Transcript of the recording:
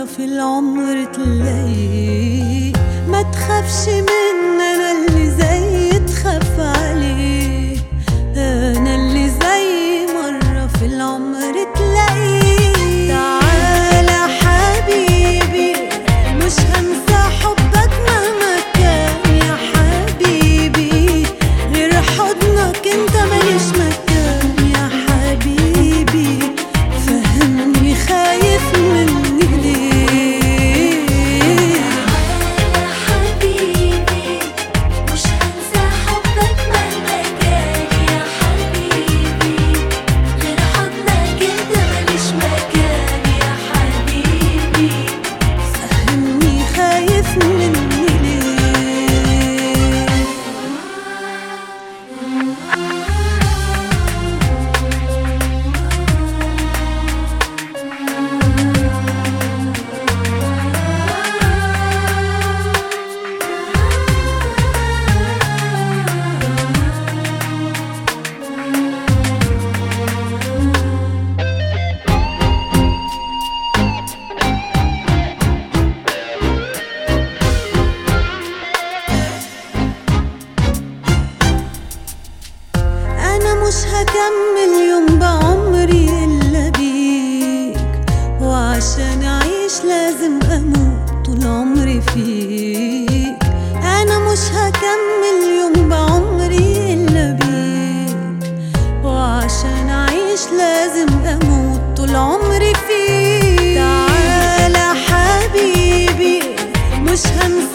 مرة في العمر تلاقيه ما تخافش من أنا اللي زي تخاف عليه أنا اللي زي مرة في العمر تلاقيه تعالى حبيبي مش هنسى حبك مهما كان يا حبيبي غير حضنك انت ماليش مكان يا حبيبي فهمني خايف مني ليه يا حبيبي مش هنسى حبك مهما كان يا حبيبي غير حضنك انت ماليش مكان يا حبيبي فهمني خايف مني ليه أنا مش هكمل يوم بعمري إلا بيك وعشان أعيش لازم أموت طول عمري فيك أنا مش هكمل يوم بعمري إلا بيك وعشان أعيش لازم أموت طول عمري فيك تعالى حبيبي مش هنسى